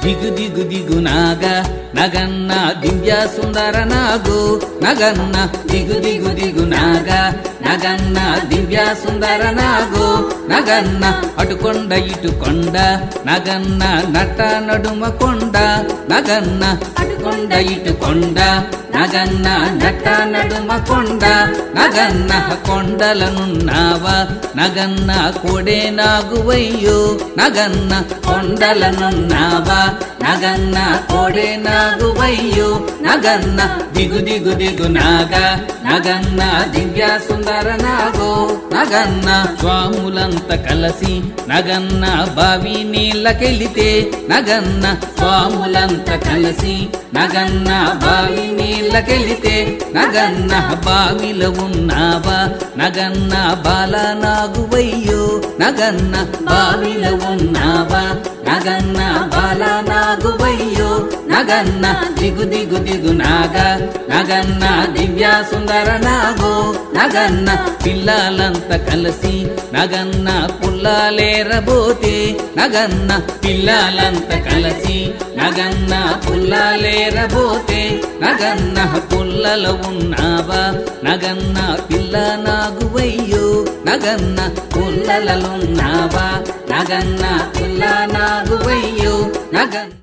దిగు దిగు దిగు నాగ నగన్న దివ్య సుందర నాగు నగన్న దిగు దిగు దిగు నాగ నగన్న దివ్య సుందర నాగు నగన్న అటుకొండ ఇటుకొండ నగన్న నట నడుమ కొండ నగన్న అటుకొండ ఇటుకొండ నగన్న నట నడుమ కొండ నగన్న కొండలనున్నావా నగన్న కొడే నాగువయ్యో నగన్న కొండలనున్నావా నగన్న కొడే నాగువయ్యో నగన్న దిగు దిగు దిగు నాగ నగన్న దివ్య సుందర నాగో నగన్న స్వాములంత కలసి నగన్న బావి నీళ్ళకెళితే నగన్న స్వాములంత కలిసి నగన్న బావి నీళ్ళకెళితే నగన్న బావిలో ఉన్నావా నగన్న బాల నాగువయ్యో నగన్న బావిలో ఉన్నావా నగన్న బాల నాగువయ్యో నగన్న దిగు దిగు దిగు నాగ నగన్న దివ్య సుందర నాగో నగన్న పిల్లలంతా కలిసి నగన్న పుల్లాలేరబోతే నగన్న పిల్లలంతా కలిసి నగన్న పుల్లాలేరబోతే నగన్న పుల్లలో ఉన్నావా నగన్న పిల్ల నాగువయ్యో నగన్న పుల్లలలున్నావా నగన్న పిల్ల నాగువయ్యో నగన్న